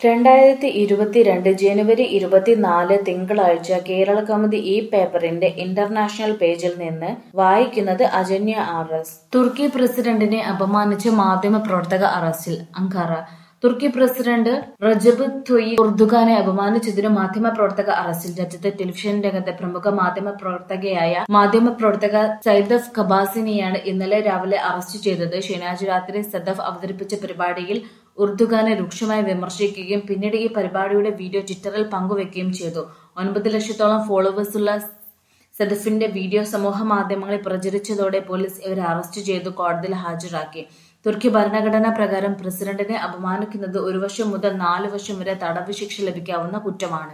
രണ്ടായിരത്തി ഇരുപത്തിരണ്ട് ജനുവരി ഇരുപത്തിനാല് തിങ്കളാഴ്ച കേരള കൗമുദി ഈ പേപ്പറിന്റെ ഇന്റർനാഷണൽ പേജിൽ നിന്ന് വായിക്കുന്നത് അജന്യ ആർ എസ് തുർക്കി പ്രസിഡന്റിനെ അപമാനിച്ച് മാധ്യമപ്രവർത്തക അറസ്റ്റിൽ അങ്കാറ തുർക്കി പ്രസിഡന്റ് റജബ് തൊയ്യ് ഉർദുഖാനെ അപമാനിച്ചതിന് മാധ്യമപ്രവർത്തക അറസ്റ്റിൽ രാജ്യത്തെ ടെലിവിഷൻ രംഗത്തെ പ്രമുഖ മാധ്യമപ്രവർത്തകയായ മാധ്യമപ്രവർത്തക സൈദഫ് ഖബാസിനെയാണ് ഇന്നലെ രാവിലെ അറസ്റ്റ് ചെയ്തത് ശനിയാഴ്ച രാത്രി സദഫ് അവതരിപ്പിച്ച പരിപാടിയിൽ ഉർദുഖാനെ രൂക്ഷമായി വിമർശിക്കുകയും പിന്നീട് ഈ പരിപാടിയുടെ വീഡിയോ ട്വിറ്ററിൽ പങ്കുവെക്കുകയും ചെയ്തു ഒൻപത് ലക്ഷത്തോളം ഫോളോവേഴ്സുള്ള സദഫിന്റെ വീഡിയോ സമൂഹ മാധ്യമങ്ങളിൽ പ്രചരിച്ചതോടെ പോലീസ് ഇവരെ അറസ്റ്റ് ചെയ്തു കോടതിയിൽ ഹാജരാക്കി തുർക്കി ഭരണഘടനാ പ്രകാരം പ്രസിഡന്റിനെ അപമാനിക്കുന്നത് ഒരു വർഷം മുതൽ നാല് വർഷം വരെ തടവ് ശിക്ഷ ലഭിക്കാവുന്ന കുറ്റമാണ്